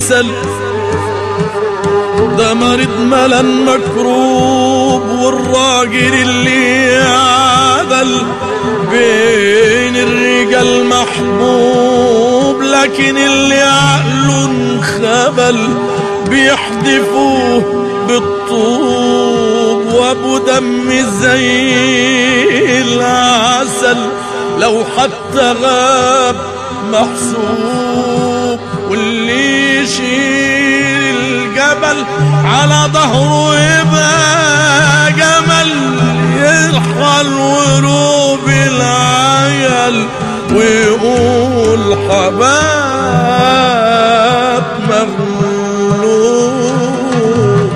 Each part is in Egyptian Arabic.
كسل ده مريض ملن مكروب والراجل اللي عدل بين الرجال محبوب لكن اللي عقله انخبل بيحدفوه بالطوب وابو دم زي العسل لو حتى غاب محسوب واللي يشيل الجبل على ظهره يبقى جمل يرحل وروب العيل ويقول حباب مغلوب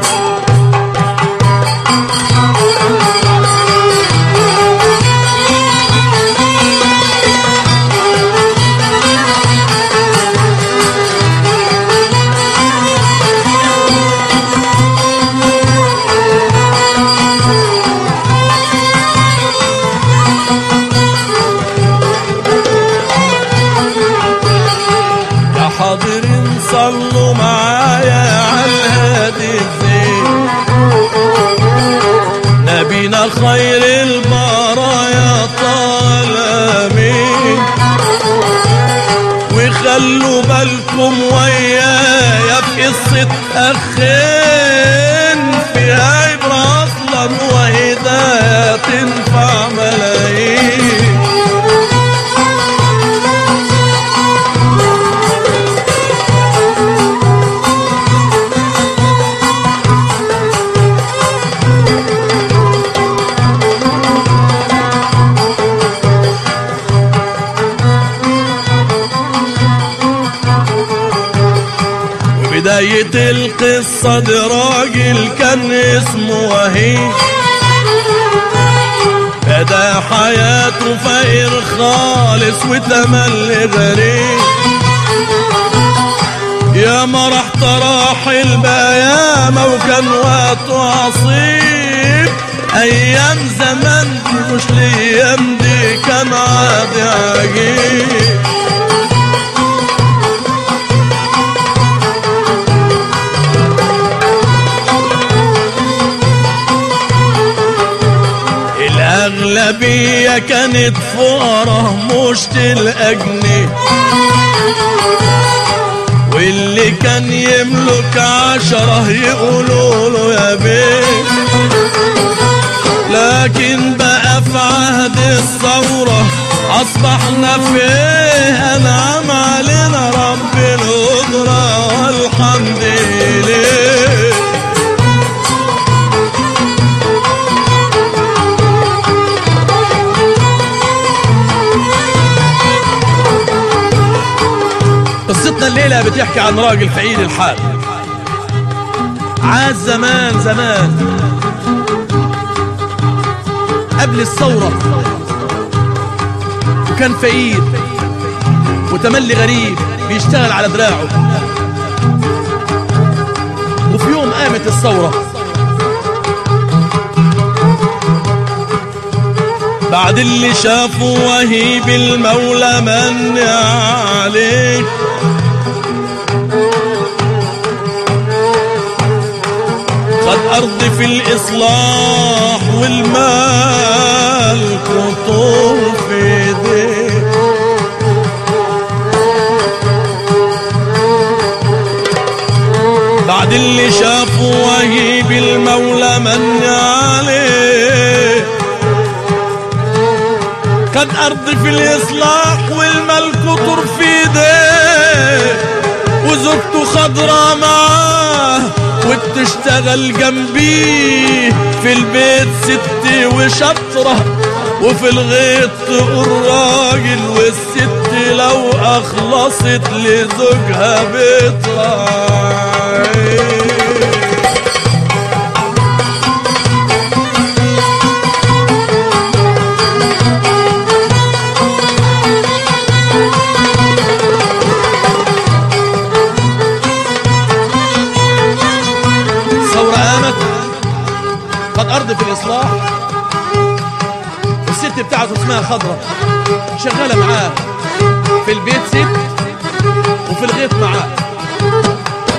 يا حاضرين صلوا معايا على الهادي الزين نبينا خير البرايا طال امين وخلوا بالكم ويايا في قصة أخين فيها عبرة أصلا وهداية تنفع ملايين بداية القصة دي راجل كان اسمه وهيب بدا حياته فقير خالص وتملي غريب يا ما راح طراح البيامة وكان وقته عصيب أيام زمان دي مش الأيام دي كان عادي عجيب الأغلبية كانت فقراء مش تلقى جنيه واللي كان يملك عشرة يقولوا له يا بيه لكن بقى في عهد الثورة أصبحنا فيه أنعم علينا رب القدرة والحمد لله قصتنا الليلة بتحكي عن راجل فقير الحال عاش زمان زمان قبل الثورة وكان فقير وتملي غريب بيشتغل على دراعه وفي يوم قامت الثورة بعد اللي شافه وهيب المولى من عليه خد أرض في الإصلاح والمال قطور في ايديه بعد اللي شافه وهيب المولى من عليه خد أرض في الإصلاح والمال قطر في ايديه وزوجته خضرة معاه وبتشتغل جنبيه في البيت ست وشطرة وفي الغيط تقول راجل والست لو أخلصت لزوجها بتراعي ثورة قامت خد أرض في الإصلاح الست بتاعته اسمها خضرة شغالة معاه في البيت ست وفي الغيط معاه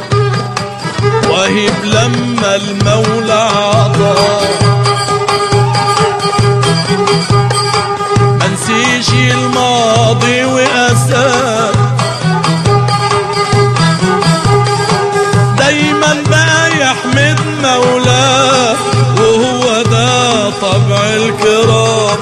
وهيب لما المولى عطاه منسيش الماضي وأساه دايما بقى يحمد مولاه وهو ده طبع الكرام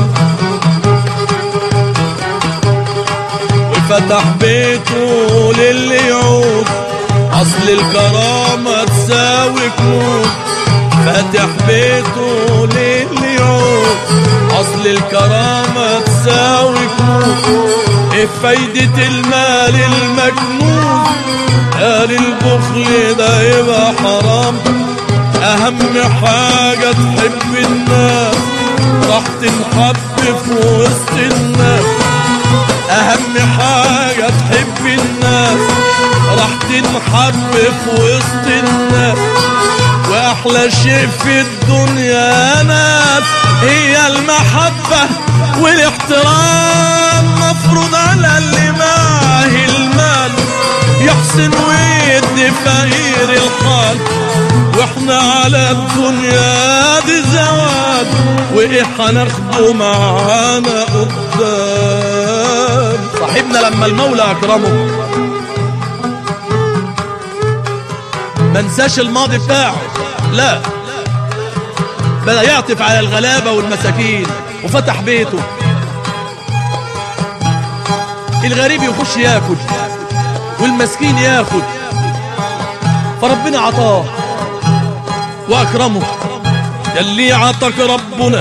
وفتح بيته للي يعود اصل الكرامة تساوي كنود فاتح بيته للي يعود اصل الكرامة تساوي كنود ايه فايدة المال المكنون قال البخل ده يبقى حرام اهم حاجة تحب الناس راح تنحب في وسط الناس اهم حاجة تحب الناس راح تنحب في وسط الناس واحلى شيء في الدنيا ناس هي المحبة والاحترام مفروض على اللي معاه المال يحسن ويدي فقير الحال واحنا على الدنيا دي زوال وايه هناخده معانا قدام صاحبنا لما المولى اكرمه ما نساش الماضي بتاعه لا بدأ يعطف على الغلابة والمساكين وفتح بيته الغريب يخش ياكل والمسكين ياخد فربنا عطاه واكرمه يلي عطاك ربنا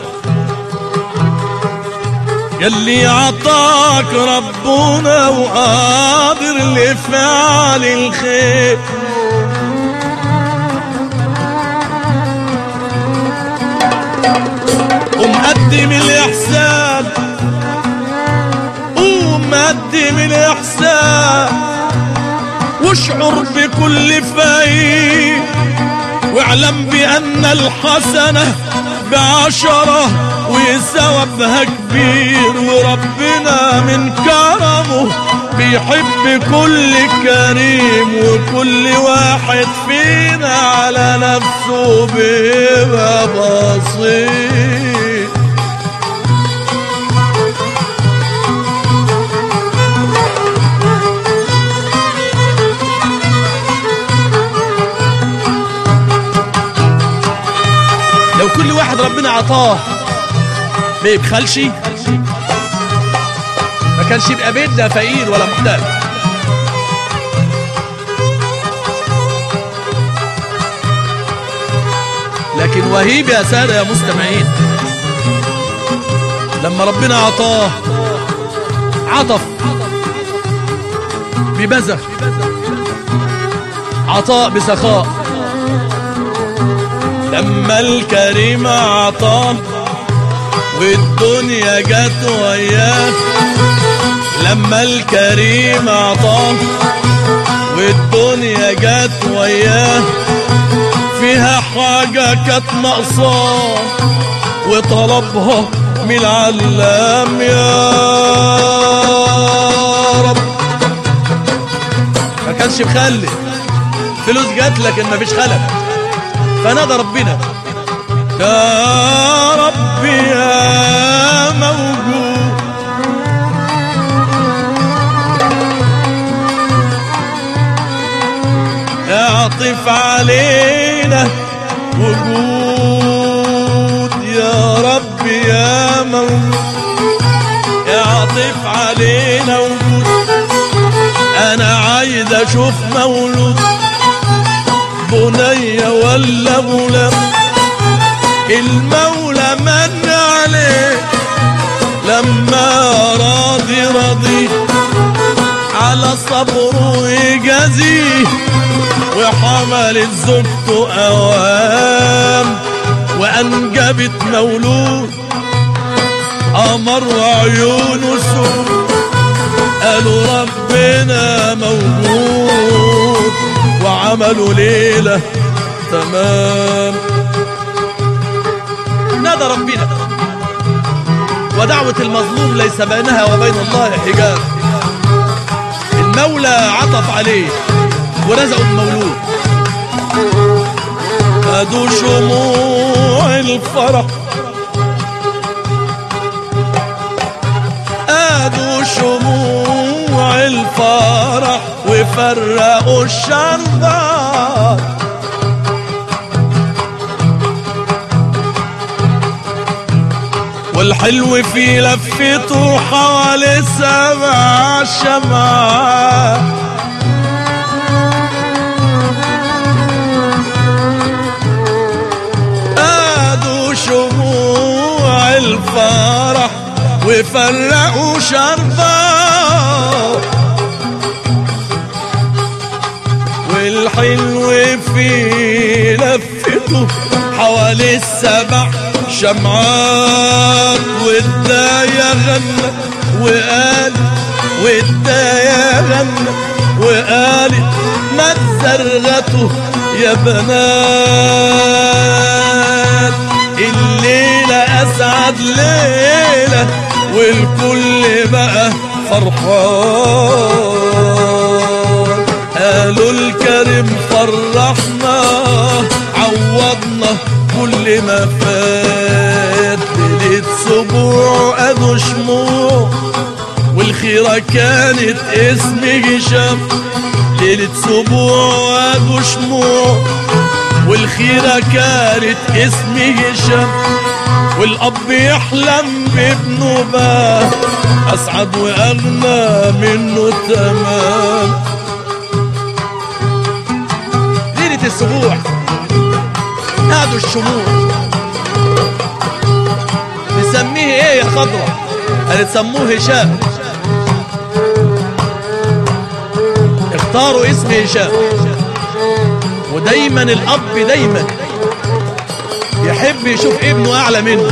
يلي عطاك ربنا وقادر لفعل الخير ومقدم الإحسان ومقدم الإحسان واشعر بكل فايد واعلم بأن الحسنة بعشرة وثوابها كبير وربنا من كرمه بيحب كل كريم وكل واحد فينا على نفسه بيبقى بسيط لو كل واحد ربنا عطاه ما يبخلش ما كانش يبقى بيتنا فقير ولا محتاج لكن وهيب يا سادة يا مستمعين لما ربنا عطاه عطف ببذخ عطاء بسخاء لما الكريم عطاه والدنيا جت وياه لما الكريم عطاه والدنيا جت وياه فيها حاجة كانت ناقصاه وطلبها من العلام يا رب ما كانش مخلي فلوس جات لكن ما فيش خلف فنادى ربنا يا رب يا موجود اعطف علينا وجود يا رب يا موجود اعطف علينا وجود انا عايز اشوف مولود بنية ولا غلام المولى من عليه لما راضي راضي على صبره يجازيه وحملت زوجته اوام وانجبت مولود قمر وعيونه سود قالوا ربنا موجود وعملوا ليلة تمام نادى ربنا ودعوة المظلوم ليس بينها وبين الله حجاب المولى عطف عليه ورزقه المولود ادوا شموع الفرح ادوا شموع الفرح وفرقوا الشربات والحلو في لفته حوالي سبع شمعات ادوا شموع الفرح وفرقوا شربات والحلو في لفته حوالي السبع شمعات والداية غنى وقال والداية غنى وقالت ما تزرغته يا بنات الليلة أسعد ليلة والكل بقى فرحان قالوا الكريم فرحنا عوضنا كل ما فات ليلة سبوع أدو شموع والخيرة كانت اسم هشام ليلة سبوع أدو شموع والخيرة كانت اسم هشام والأب يحلم بابنه بقى أسعد وأغنى منه تمام ليلة السبوع نادوا الشموع نسميه ايه يا خضرة قالت سموه هشام اختاروا اسم هشام ودايما الاب دايما يحب يشوف ابنه اعلى منه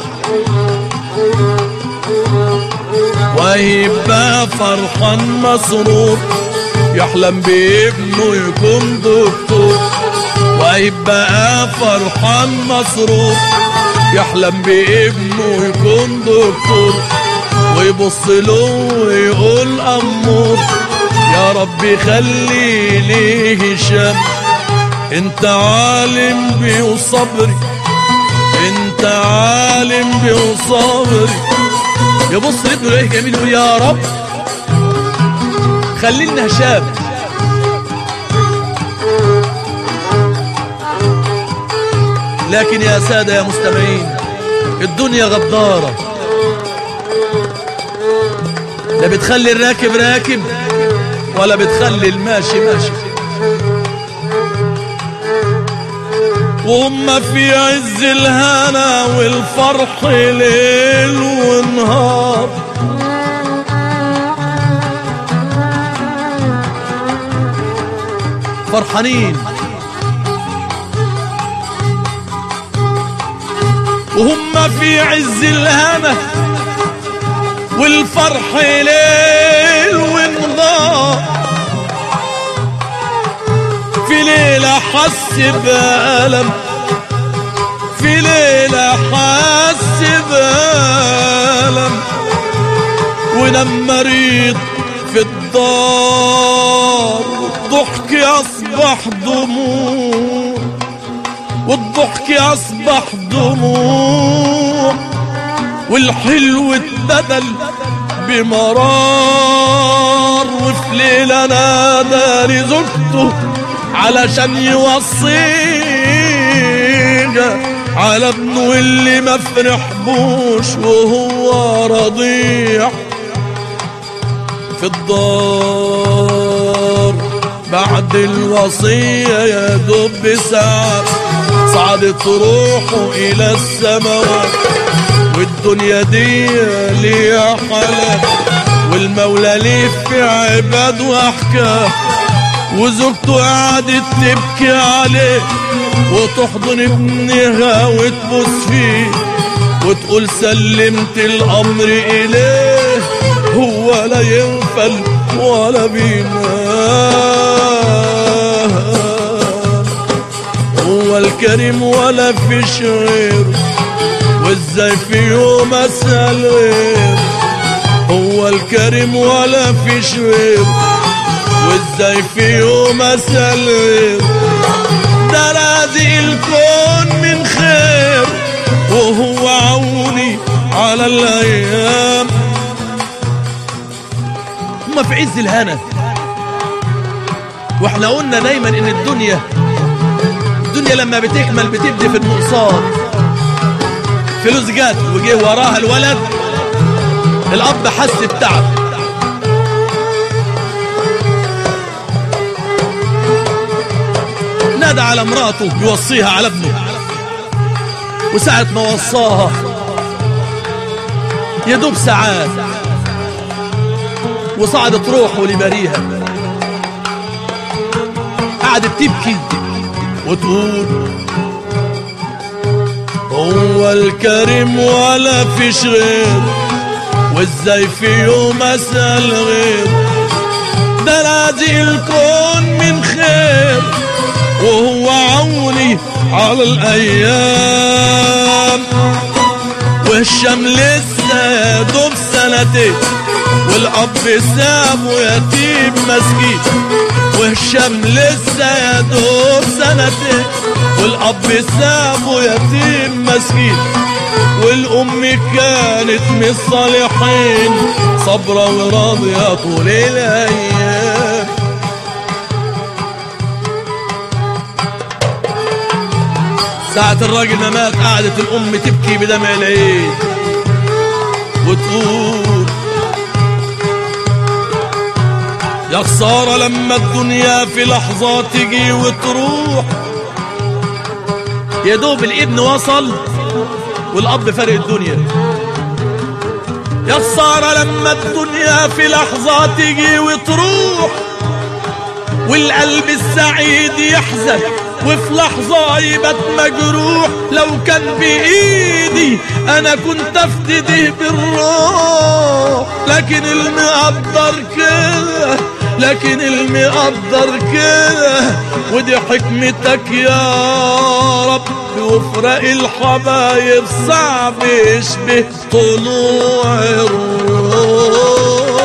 ويبقى فرحان مسرور يحلم بابنه يكون دكتور ويبقى فرحان مسرور يحلم بابنه يكون دكتور ويبص له ويقول أمور يا رب خلي لي هشام انت عالم بي وصبري انت عالم بي وصبري يبص لابنه ايه جميل يقول يا رب خلي لنا هشام لكن يا سادة يا مستمعين الدنيا غدارة لا بتخلي الراكب راكب ولا بتخلي الماشي ماشي وهم في عز الهنا والفرح ليل ونهار فرحانين وهم في عز الهنا والفرح ليل ونهار في ليلة حس بألم في ليلة حس بألم ونام مريض في الدار والضحك أصبح دموع والضحك أصبح دموع والحلو اتبدل بمرار وفي ليلة نادى لزوجته علشان يوصيها على ابنه اللي ما فرحبوش وهو رضيع في الدار بعد الوصية يا دب ساعة صعدت روحه إلى السماوات والدنيا دي ليها حلا والمولى ليه في عباد وأحكام وزوجته قعدت تبكي عليه وتحضن ابنها وتبوس فيه وتقول سلمت الأمر إليه هو لا يغفل ولا بينام هو الكريم ولا فيش غيره وازاي في يوم اسال غيره هو الكريم ولا فيش غيره وازاي في يوم اسال غيره ده لازم رازق الكون من خير وهو عوني على الايام هما في عز الهنا واحنا قلنا دايما ان الدنيا الدنيا لما بتكمل بتبدي في النقصان فلوس جت وجه وراها الولد الاب حس بتعب نادى على مراته يوصيها على ابنه وساعة ما وصاها يدوب ساعات وصعدت روحه لبريها قعدت تبكي وتقول هو الكريم ولا فيش غير وازاي في يوم اسال غير ده رازق الكون من خير وهو عوني على الايام والشام لسه يا دوب سنتين والاب سابه يتيم مسكين والشام لسه يا دوب سنتين والاب سابه يتيم مسكين والام كانت من الصالحين صبرة وراضية طول الايام ساعة الراجل ما مات قعدت الأم تبكي بدمع العين وتقول يا خسارة لما الدنيا في لحظة تجي وتروح يا دوب الابن وصل والأب فارق الدنيا يا خسارة لما الدنيا في لحظة تجي وتروح والقلب السعيد يحزن وفي لحظة يبات مجروح لو كان بإيدي أنا كنت أفتديه بالروح لكن المقدر كده لكن المقدر كده ودي حكمتك يا رب وفرق الحبايب صعب يشبه طلوع الروح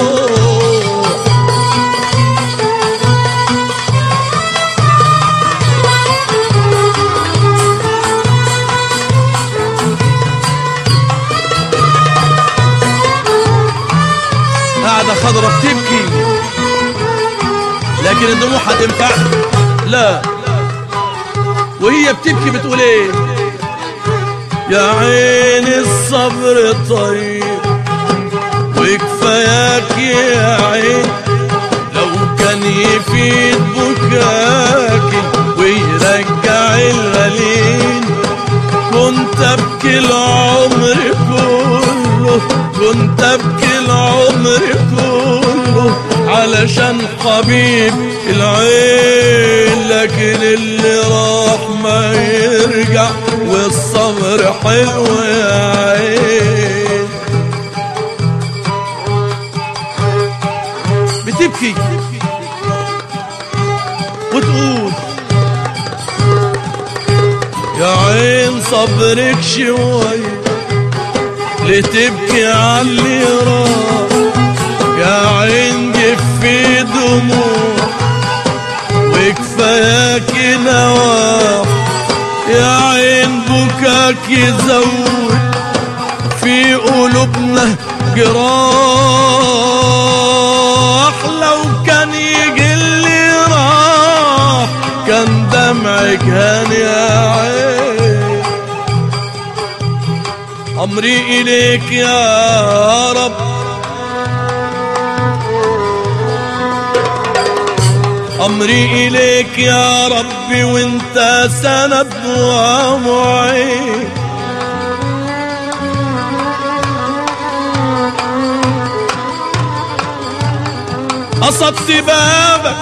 قاعدة خضرة بتبكي لكن الدموع هتنفع لا وهي بتبكي بتقول ايه يا عيني الصبر طيب وكفاياك يا عين لو كان يفيد بكاك ويرجع الغليل كنت ابكي العمر كله كنت ابكي العمر كله علشان حبيب العين لكن اللي راح ما يرجع والصبر حلو يا عين بتبكي وتقول يا عين صبرك شوية لتبكي عاللي راح يا عين جفي دموع وكفاياك نواح يا عين بكاك يزود في قلوبنا جراح لو كان يجي اللي راح كان دمعك هان يا عين أمري إليك يا رب أمري إليك يا ربي وانت سند ومعين قصدت بابك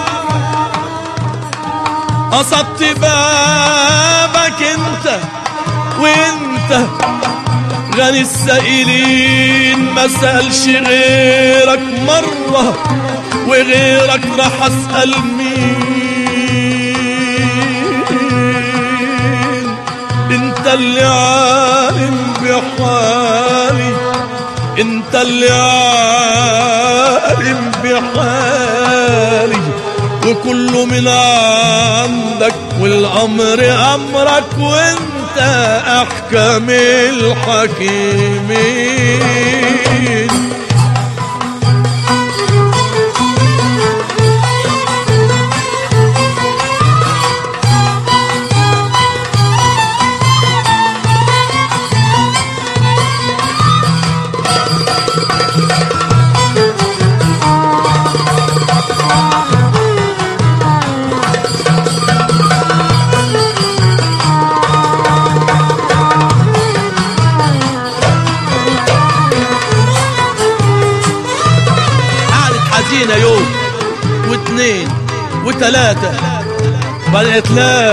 قصدت بابك انت وانت غني السائلين ما سألش غيرك مرة وغيرك راح أسأل مين انت اللي عالم بحالي انت اللي عالم بحالي وكله من عندك والأمر أمرك وانت أحكم الحكيمين قعدت حزينة يوم واثنين وثلاثة وبعدين قالت لا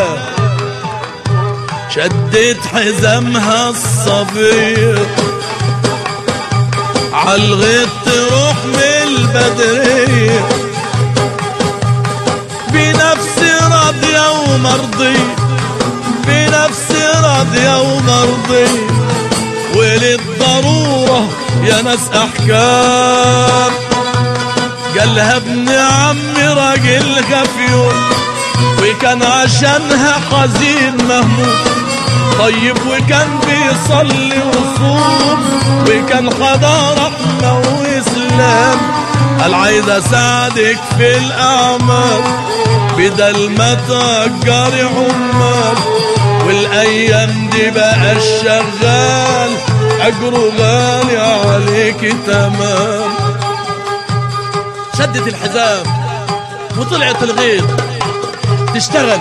شدت حزامها الصبية عالغيط تروح من البدرية بنفس راضية ومرضية بنفس راضية ومرضية وللضرورة يا ناس أحكام قالها ابن عمي راجل غفيون وكان عشانها حزين مهموم طيب وكان بيصلي وصوم وكان حدا رحمة وإسلام قال عايز أساعدك في الأعمال بدل ما تأجري عمال والأيام دي بقى الشغال أجره غالي عليك تمام شدت الحزام وطلعت الغيط تشتغل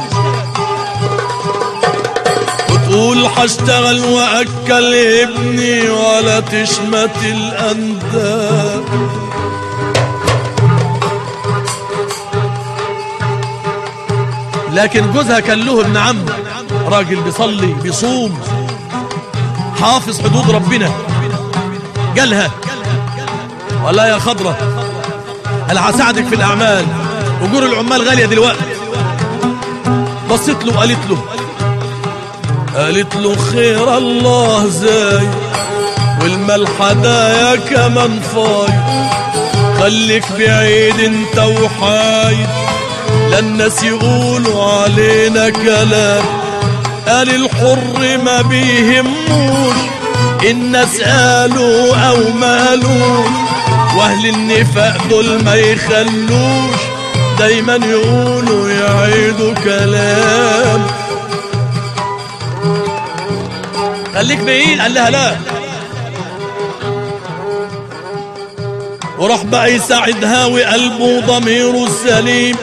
وتقول حاشتغل واكل ابني ولا تشمت الانداب لكن جوزها كان له ابن عم راجل بيصلي بيصوم حافظ حدود ربنا قالها ولا يا خضره انا هساعدك في الاعمال اجور العمال غاليه دلوقتي بصيت له وقالت له قالت له خير الله زاي والمال حدايا كمان فايض خليك بعيد انت وحايد لا الناس يقولوا علينا كلام قال الحر ما بيهموش الناس قالوا او ما قالوش واهل النفاق دول ما يخلوش دايما يقولوا يعيدوا كلام خليك بعيد قال لها لا وراح بقى يساعدها وقلبه ضميره السليم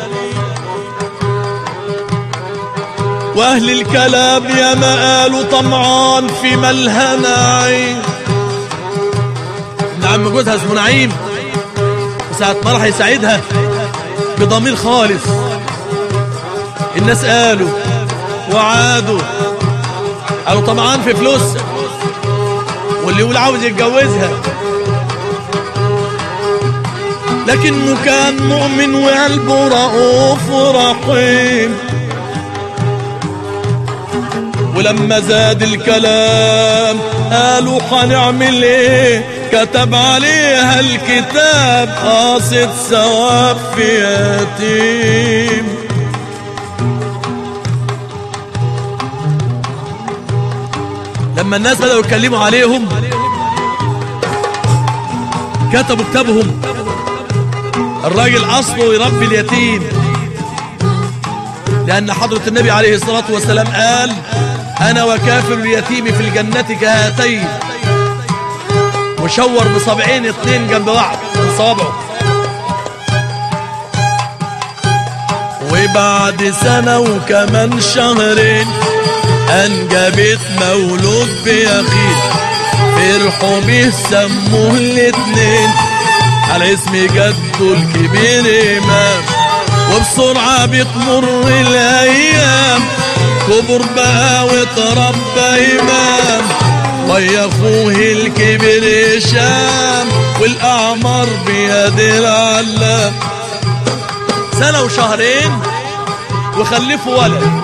واهل الكلام يا ما قالوا طمعان في مالها نعيم ابن عم جوزها اسمه نعيم وساعة ما راح يساعدها بضمير خالص الناس قالوا وعادوا قالوا طمعان في فلوسها واللي يقول عاوز يتجوزها لكنه كان مؤمن وقلبه رؤوف ورحيم ولما زاد الكلام قالوا هنعمل ايه كتب عليها الكتاب قاصد ثواب في يتيم لما الناس بدأوا يتكلموا عليهم كتبوا كتابهم الراجل أصله يربي اليتيم لأن حضرة النبي عليه الصلاة والسلام قال أنا وكافر اليتيم في الجنة كهاتين وشور بصابعين اتنين جنب بعض من صوابعه وبعد سنة وكمان شهرين أنجبت مولود بيخيل فرحوا بيه سموه الاتنين على اسم جده الكبير إمام وبسرعة بتمر الأيام كبر بقى وتربى إمام ويا أخوه الكبير هشام والأعمار بيد العلام سنة وشهرين وخلفوا ولد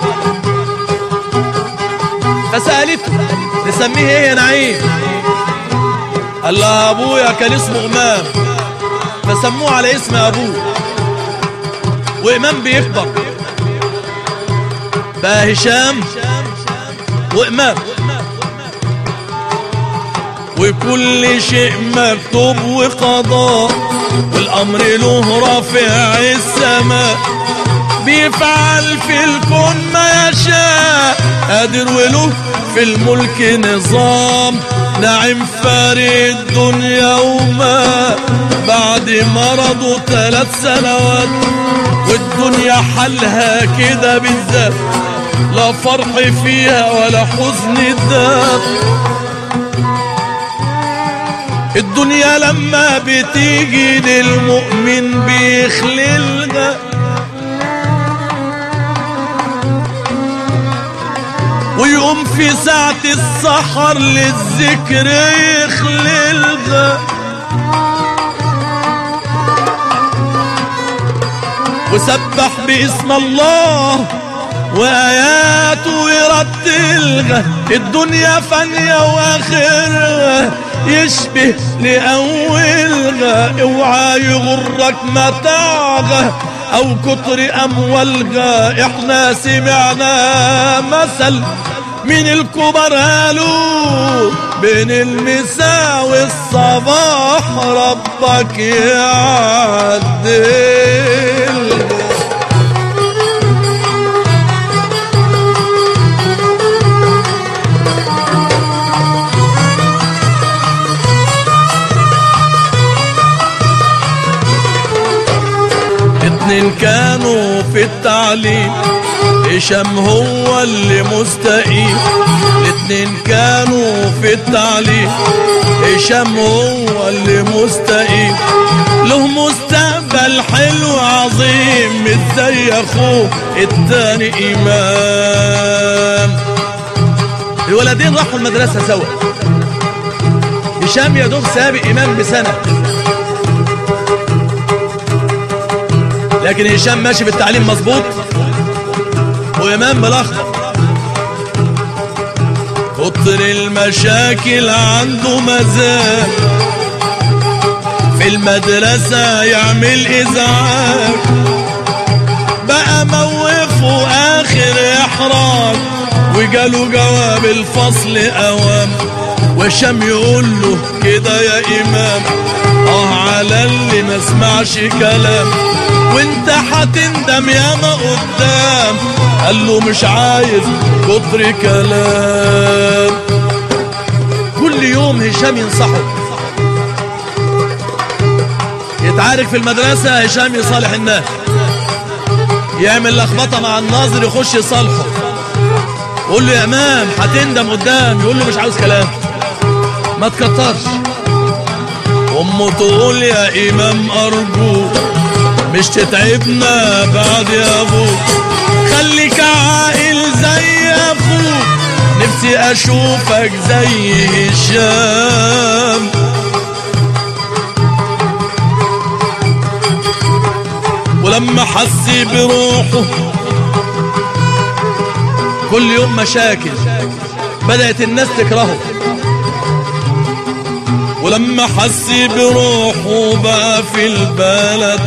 فسألته نسميه ايه يا نعيم قال لها ابويا كان اسمه امام فسموه على اسم ابوه وإمام بيكبر بقى هشام وإمام وكل شيء مكتوب وقضاء والأمر له رافع السماء بيفعل في الكون ما يشاء قادر وله في الملك نظام نعم فارق الدنيا وما بعد مرضه ثلاث سنوات والدنيا حالها كده بالذات لا فرح فيها ولا حزن ذات الدنيا لما بتيجي للمؤمن بيخللها ويقوم في ساعة السحر للذكر يخللها وسبح باسم الله وآياته يرتلها الدنيا فانية واخرها يشبه لأولها اوعى يغرك متاعها او كتر اموالها احنا سمعنا مثل من الكبر قالوا بين المساء والصباح ربك يعدل اتنين كانوا في التعليم هشام هو اللي مستقيم الاتنين كانوا في التعليم هشام هو اللي مستقيم له مستقبل حلو عظيم مش زي اخوه التاني امام الولدين راحوا المدرسة سوا هشام يا دوب سابق امام بسنة لكن هشام ماشي في التعليم مظبوط وامام ملخبط كتر المشاكل عنده مزاج في المدرسة يعمل ازعاج بقى موقفه اخر احراج وجاله جواب الفصل اوام وشام يقول له كده يا امام اه على اللي ما سمعش كلام وانت هتندم ياما قدام قال له مش عايز كتر كلام كل يوم هشام ينصحه يتعارك في المدرسة هشام يصالح الناس يعمل لخبطة مع الناظر يخش يصالحه يقول له يا امام هتندم قدام يقول له مش عاوز كلام ما تكترش امه تقول يا امام ارجوك مش تتعبنا بعد يا ابوك خليك عاقل زي اخوك نفسي اشوفك زي هشام ولما حس بروحه كل يوم مشاكل بدأت الناس تكرهه ولما حس بروحه بقى في البلد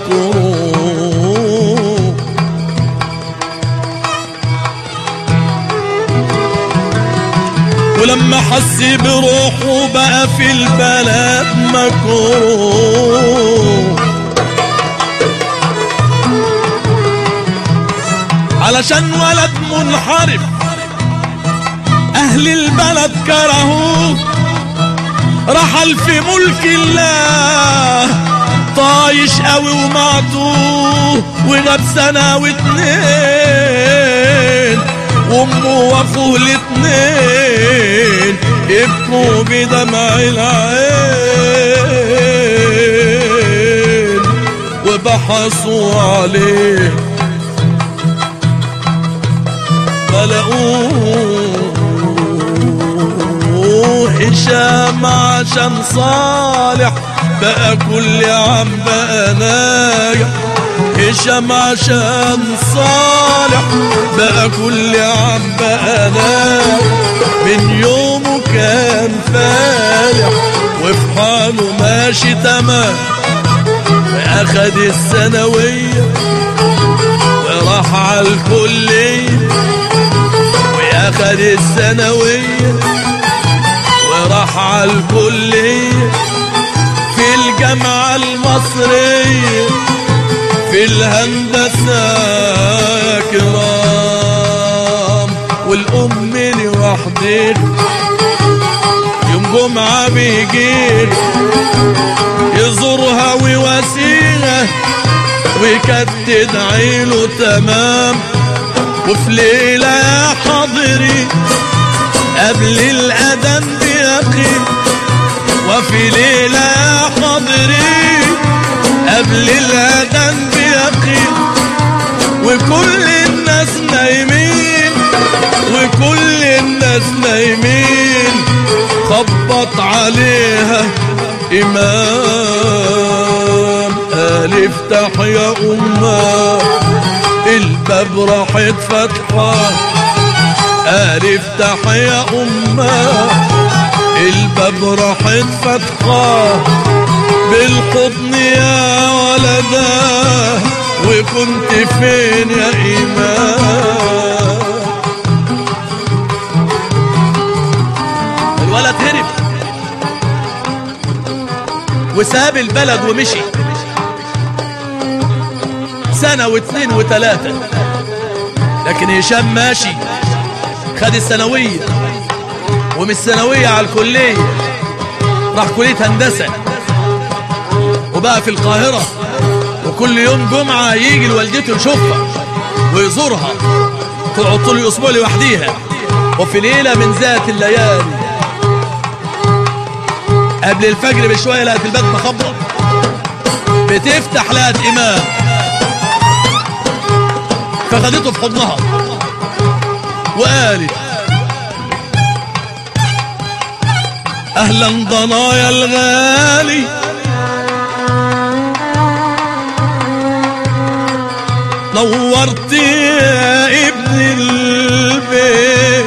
مكروه ولما حس بروحه بقى في البلد مكروه علشان ولد منحرف اهل البلد كرهوه رحل في ملك الله طايش قوي ومعطوه وغاب سنة واتنين وامه واخوه الاتنين يبكوا بدمع العين وبحثوا عليه فلقوه هشام عشان صالح بقى كل عام بقى ناجح هشام عشان صالح بقى كل عام بقى ناجح من يومه كان فالح وفي حاله ماشي تمام اخد الثانويه وراح على الكلية وياخد الثانوية وراح على الكلية في الجامعة المصرية في الهندسة يا كرام والأم لوحدك يوم جمعة بيجيك يزورها ويواسيها وكانت تدعي له تمام وفي ليلة يا حاضري قبل الأذان بيقين وفي ليلة يا حاضري قبل الأذان بيقين وكل الناس نايمين وكل الناس نايمين خبط عليها إمام قال افتح يا أمه الباب راحت فتحة قال افتح يا أمه الباب راحت فتحة بالحضن يا ولدا وكنت فين يا إمام الولد هرب وساب البلد ومشي سنة واثنين وثلاثة لكن هشام ماشي خد الثانوية ومن الثانوية على الكلية راح كلية هندسة وبقى في القاهرة وكل يوم جمعة يجي لوالدته يشوفها ويزورها تقعد طول الأسبوع لوحديها وفي ليلة من ذات الليالي قبل الفجر بشوية لقت الباب مخبط بتفتح لقت إمام فخدته في حضنها وقالت اهلا ضنايا الغالي نورت يا ابن البيت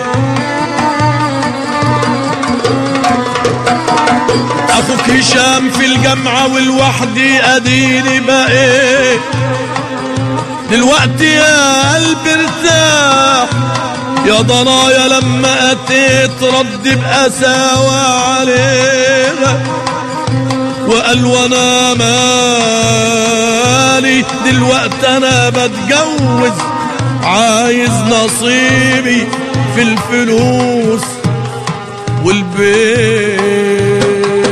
اخوك هشام في الجامعة والوحدي اديني بقيت دلوقتي يا قلبي ارتاح يا ضنايا لما اتيت رد بقساوة عليها وقال وانا مالي دلوقتي انا بتجوز عايز نصيبي في الفلوس والبيت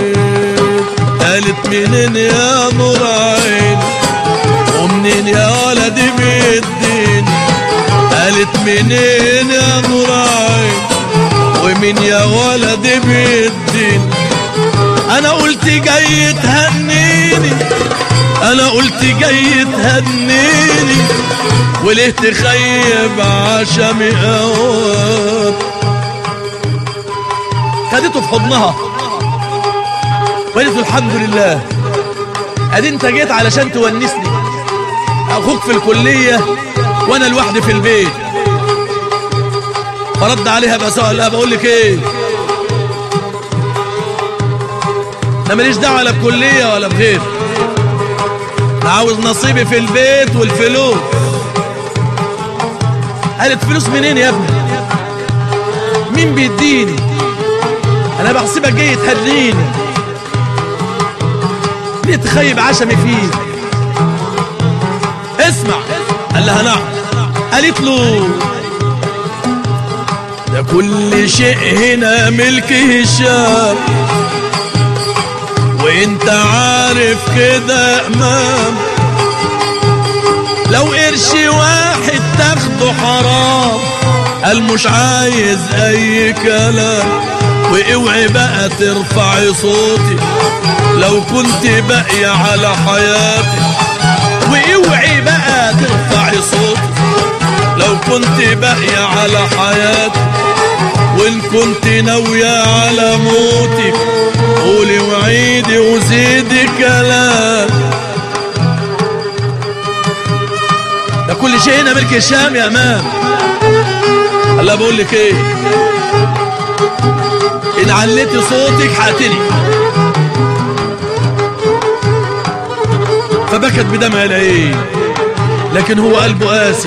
قالت منين يا نور عين ومنين يا ولدي بالدين قالت منين يا نور عين ومين يا ولدي بالدين انا قلت جاي تهنيني انا قلت جاي تهنيني وليه تخيب عشمي اوقات خدته في حضنها وقالت له الحمد لله ادي انت جيت علشان تونسني اخوك في الكلية وانا لوحدي في البيت فرد عليها بقى سؤال لا بقول لك ايه انا ماليش دعوه لا بكليه ولا بغير انا عاوز نصيبي في البيت والفلوس قالت فلوس منين يا ابني مين بيديني انا بحسبك جاي تهريني ليه تخيب عشمي فيه اسمع قال لها نعم قالت له ده كل شيء هنا ملك هشام وانت عارف كده يا امام لو قرش واحد تاخده حرام قال مش عايز اي كلام واوعي بقى ترفعي صوتي لو كنت باقية على حياتي واوعي بقى ترفعي صوتي لو كنت باقية على حياتي وان كنت ناوية على موتك قولي وعيدي وزيدي كلام ده كل شيء هنا ملك الشام يا امام الله بقول لك ايه ان عليتي صوتك هقتلي فبكت بدمع العين لكن هو قلبه قاسي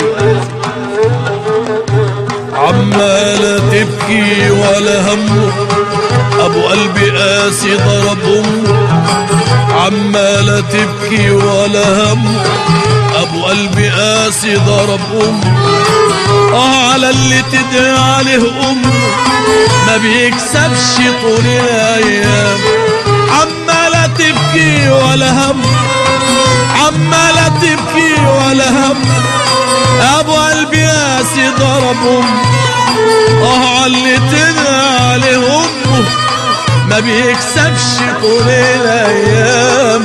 عمالة تبكي ولا همه ابو قلبي قاسي ضرب امه عمالة تبكي ولا همه ابو قلبي قاسي ضرب امه اه على اللي تدعي عليه امه ما بيكسبش طول الايام عمالة تبكي ولا هم عمالة تبكي ولا هم ابو قلبي قاسي ضرب امه اه على اللي تدعي عليه امه ما بيكسبش طول الايام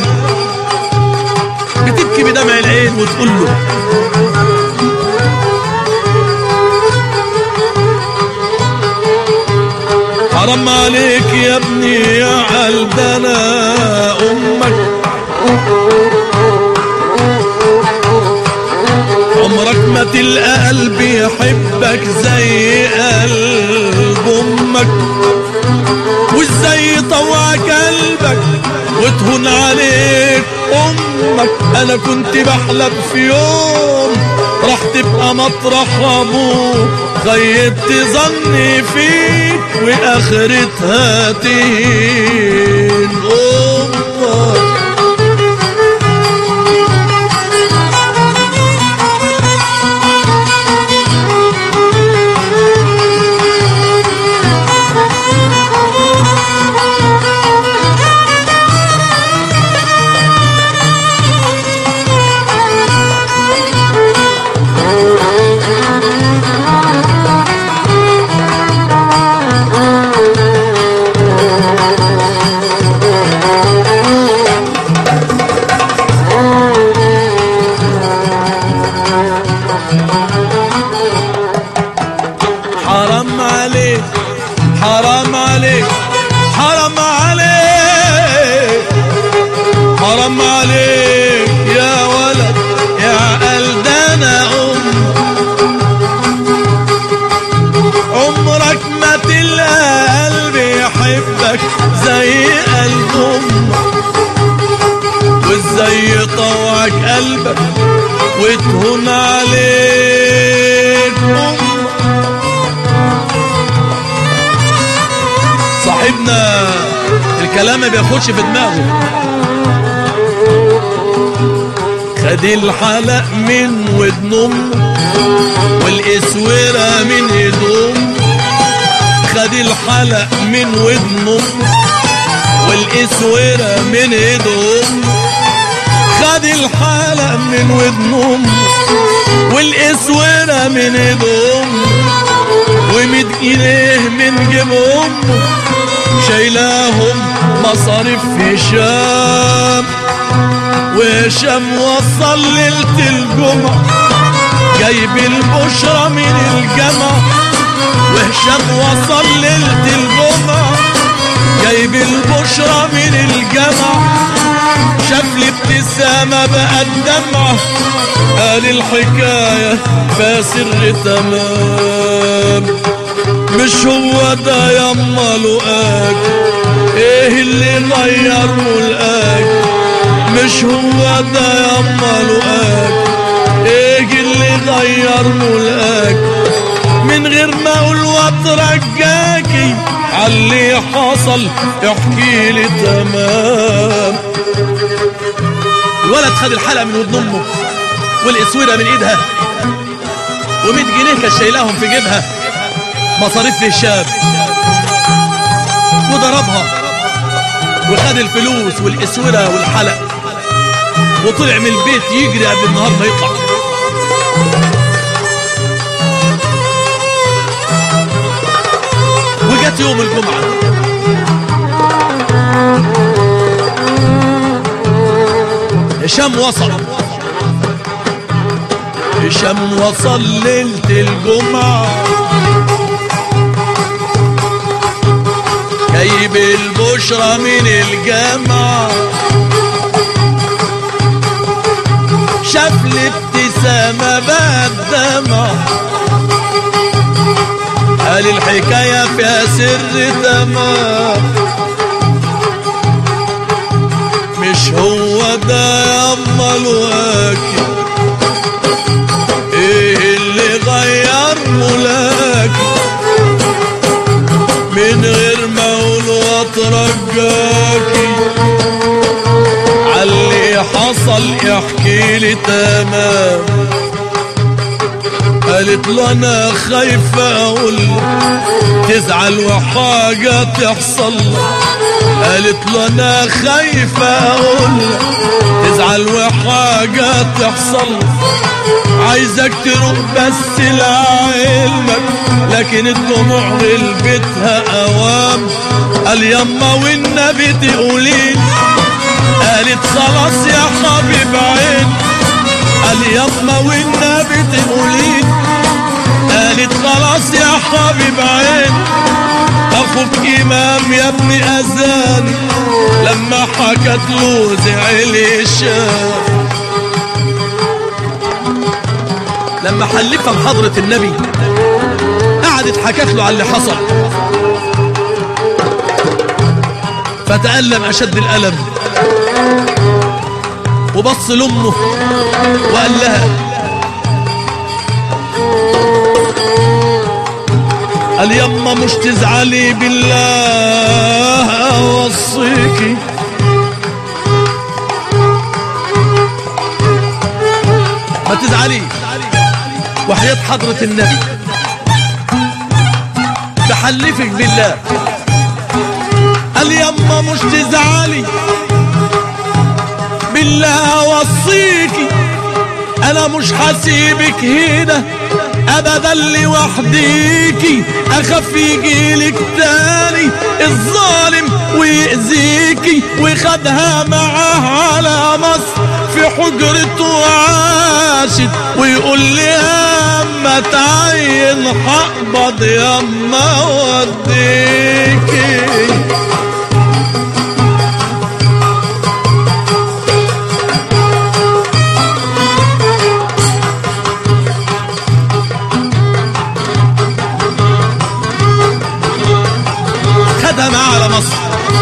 بتبكي بدمع العين وتقول له حرام عليك يا ابني يا قلبنا امك عمرك ما تلقى قلب يحبك زي قلب امك وازاي يطوعك قلبك وتهون عليك امك انا كنت بحلم في يوم راح تبقى مطرح ابوك خيبت ظني فيك واخرتها تهين امك حرام عليك حرام عليك حرام عليك حرام عليك يا ولد يا قلدنا أم عمرك ما تلقى قلب يحبك زي قلب أمك وازاي يطوعك قلبك وتهون عليك أمك صاحبنا الكلام ما بياخدش في دماغه خد الحلق من ودن امه والاسوره من هدوم خد الحلق من ودن امه والاسوره من هدوم خد الحلق من ودن امه والاسوره من هدوم ومد جنيه من جيب امه شايلاهم مصاريف هشام وهشام وصل ليلة الجمعة جايب البشرى من الجامعة وهشام وصل ليلة الجمعة جايب البشرى من الجامعة شاف لي ابتسامة بقت دمعة قال الحكاية فسر تمام مش هو ده يما لقاك ايه اللي غير ملقاك مش هو ده يما لقاك ايه اللي غير ملقاك من غير ما اقول واترجاكي عاللي حصل احكي لي تمام الولد خد الحلقه من ودن امه والاسوره من ايدها و100 جنيه كانت شايلاهم في جيبها مصاريف هشام وضربها وخد الفلوس والاسوره والحلق وطلع من البيت يجري قبل النهار ما يطلع وجت يوم الجمعه هشام وصل هشام وصل ليلة الجمعة جايب البشرى من الجامعة شاف الابتسامة بعد دمع قال الحكاية فيها سر تمام مش هو ده يا اما الواكب وجاكي عاللي حصل احكي لي تمام قالت له انا خايفة اقول تزعل وحاجة تحصل قالت له انا خايفة اقول تزعل وحاجة تحصل عايزك تروح بس لعلمك لكن الدموع غلبتها اوام قال يما والنبي تقولين قالت خلاص يا حبيب عين قال يما والنبي تقولين قالت خلاص يا حبيب عين اخوك امام يا ابن اذان لما حكت له زعل الشام لما حلفها بحضرة النبي قعدت حكت له على اللي حصل فتألم أشد الألم وبص لأمه وقال لها قال يما مش تزعلي بالله أوصيكي ما تزعلي وحياة حضرة النبي بحلفك بالله قال يما مش تزعلي بالله وصيكي انا مش حسيبك هنا ابدا لوحديكي اخاف يجيلك تاني الظالم ويأذيكي وخدها معاه على مصر في حجرته وعاشت ويقول لي اما تعين هقبض يما وديكي خدها معاه على مصر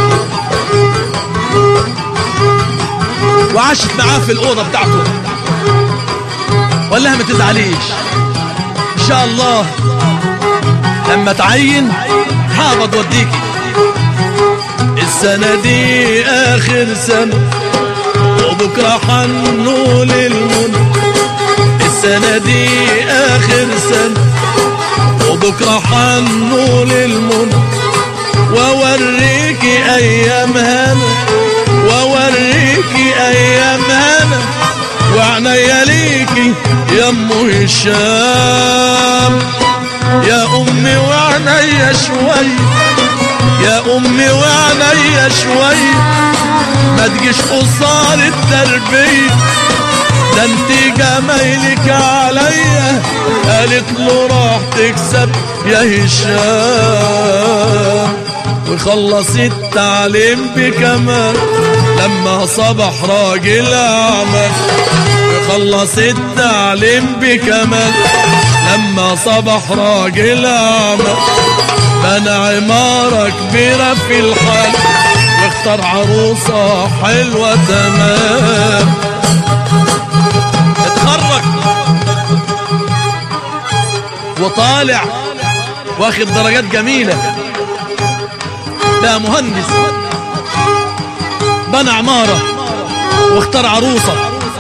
وعاشت معاه في الأوضة بتاعته وقال لها ما تزعليش إن شاء الله لما تعين هقبض وديكي السنة دي آخر سنة وبكرة حنقول المنى السنة دي آخر سنة وبكرة حنقول المنى واوريكي ايام هنا واوريكي ايام هنا وعنيا ليكي يا ام هشام يا امي وعنيا شوي يا امي وعنيا شوي ما تجيش قصار التربيه ده انت جمايلك عليا قالت له راح تكسب يا هشام وخلص التعليم بكمال لما صبح راجل اعمى وخلص التعليم بكمال لما صبح راجل اعمى بنى عمارة كبيرة في الحال واختار عروسة حلوة تمام اتخرج وطالع واخد درجات جميلة بقى مهندس بنى عمارة واختار عروسة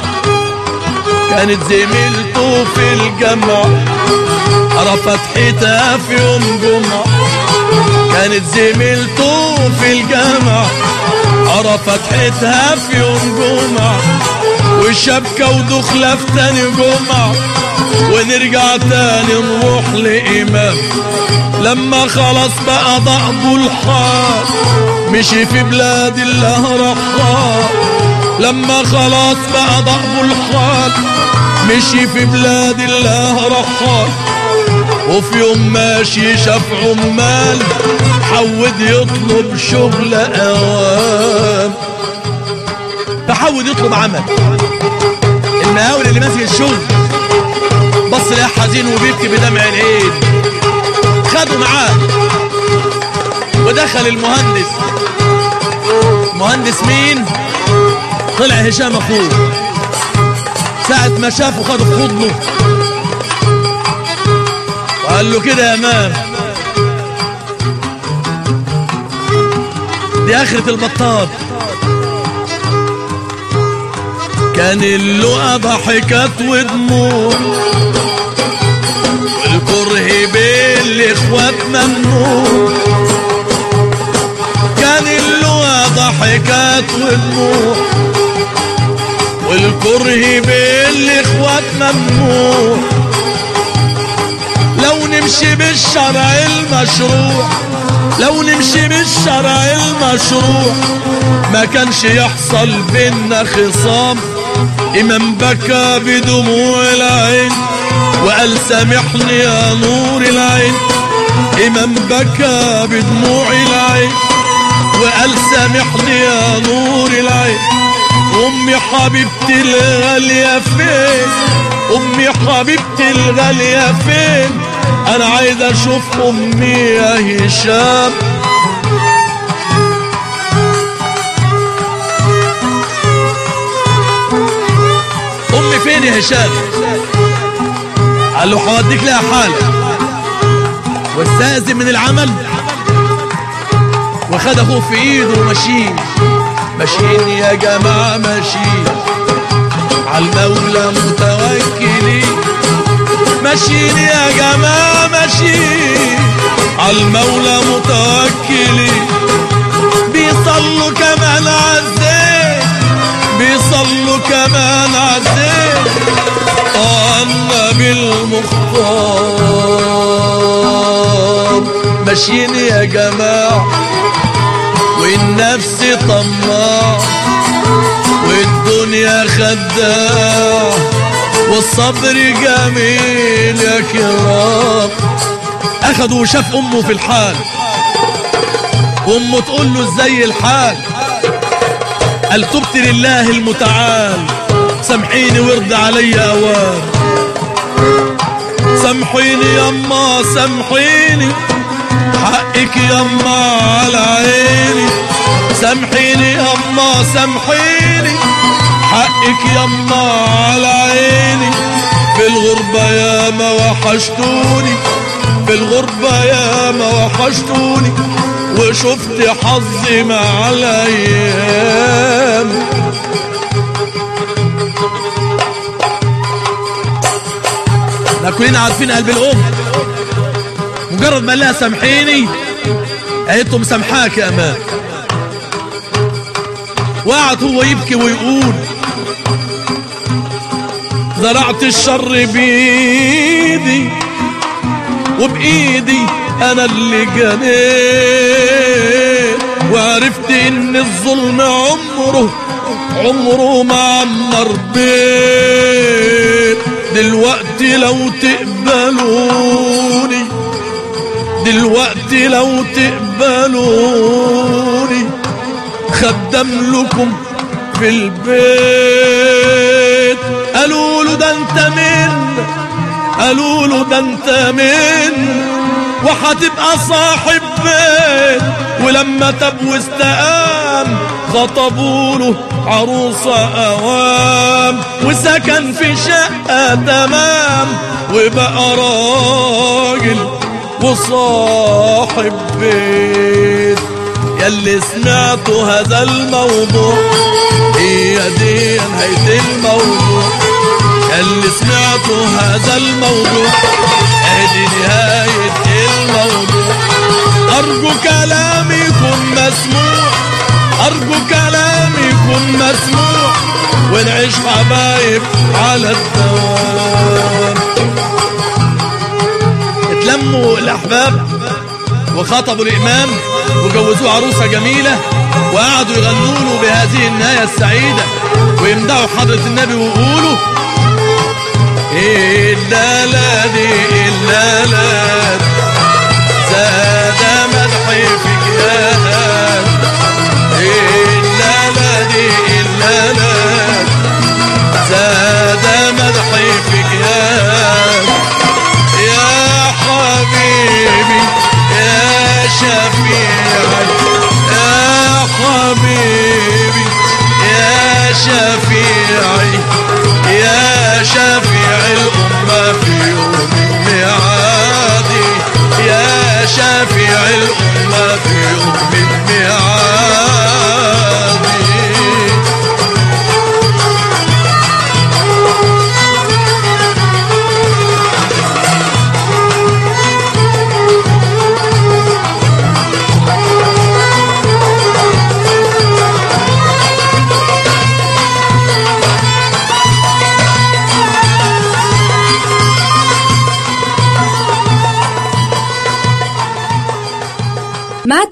كانت زميلته في الجامعة عرفت حيتها في يوم جمعة كانت زميلته في الجامعة عرفت حيتها في يوم جمعة وشبكة ودخلة في تاني جمعة ونرجع تاني نروح لإمام لما خلاص بقى ضعبه الحال مشي في بلاد الله رحال لما خلاص بقى ضعبه الحال مشي في بلاد الله رحال وفي يوم ماشي شاف عمال حود يطلب شغل اوام فحود يطلب عمل المقاول اللي ماسك الشغل بص لقاه حزين وبيبكي بدمع العين خده معاه ودخل المهندس مهندس مين طلع هشام اخوه ساعة ما شافه خده في حضنه وقال له كده يا امام دي اخرة البطال كان اللقا ضحكات ودموع والكره بين الاخوات ممنوع كان اللقا ضحكات ودموع والكره بين الاخوات ممنوع لو نمشي بالشرع المشروع لو نمشي بالشرع المشروع ما كانش يحصل بينا خصام إمام بكى بدموع العين وقال سامحني يا نور العين إمام بكى بدموع العين وقال سامحني يا نور العين أمي حبيبتي الغالية فين أمي حبيبتي الغالية فين أنا عايز أشوف أمي يا هشام أمي فين يا هشام قال له حوديك لها حالة واستأذن من العمل وخد أخوه في إيده وماشيين ماشيين يا جماعة ماشيين عالمولى متوكلين ماشيين يا جماعة ماشيين عالمولى متوكلين بيصلوا كمان عالزين بيصلوا كمان عالزين طه النبي المختار ماشيين يا جماعة والنفس طماع والدنيا خداع والصبر جميل يا كرام اخدوا وشاف امه في الحال وامه تقول له ازاي الحال قال تبت لله المتعال سامحيني وارضي عليا اوام سامحيني يما سامحيني حقك يما على عيني سامحيني يما سامحيني حقك يما على عيني في الغربة يا ما وحشتوني في الغربة يا ما وحشتوني وشفت حظي مع الأيام لا كلنا عارفين قلب الأم مجرد ما قال لها سامحيني قالت له مسامحاك يا امان وقعد هو يبكي ويقول زرعت الشر بايدي وبايدي انا اللي جنيت وعرفت ان الظلم عمره عمره ما عمر بيت دلوقتي لو تقبلوني دلوقتي لو تقبلوني خدم لكم في البيت قالوا له ده انت من قالوا له ده انت من وهتبقى صاحب بيت ولما تاب واستقام خطبوا له عروسة أوام وسكن في شقة تمام وبقى راجل وصاحب بيت يلي سمعتوا هذا الموضوع هي دي نهاية الموضوع يلي سمعتوا هذا الموضوع ادي نهاية الموضوع ارجو كلامي يكون مسموع ارجو كلامي يكون مسموع ونعيش حبايب على الدوام اتلموا الاحباب وخطبوا الامام وجوزوه عروسه جميله وقعدوا يغنوا له بهذه النهايه السعيده ويمدحوا حضره النبي ويقولوا إلا لا دي إلا لا زاد مدحي فيك يا إلا لا دي إلا لا زاد مدحي فيك يا يا حبيبي يا شفيعي يا حبيبي يا شفيعي يا شفيع الأمة في يوم الميعاد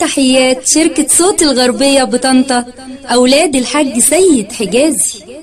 تحيات شركة صوت الغربية بطنطا أولاد الحاج سيد حجازي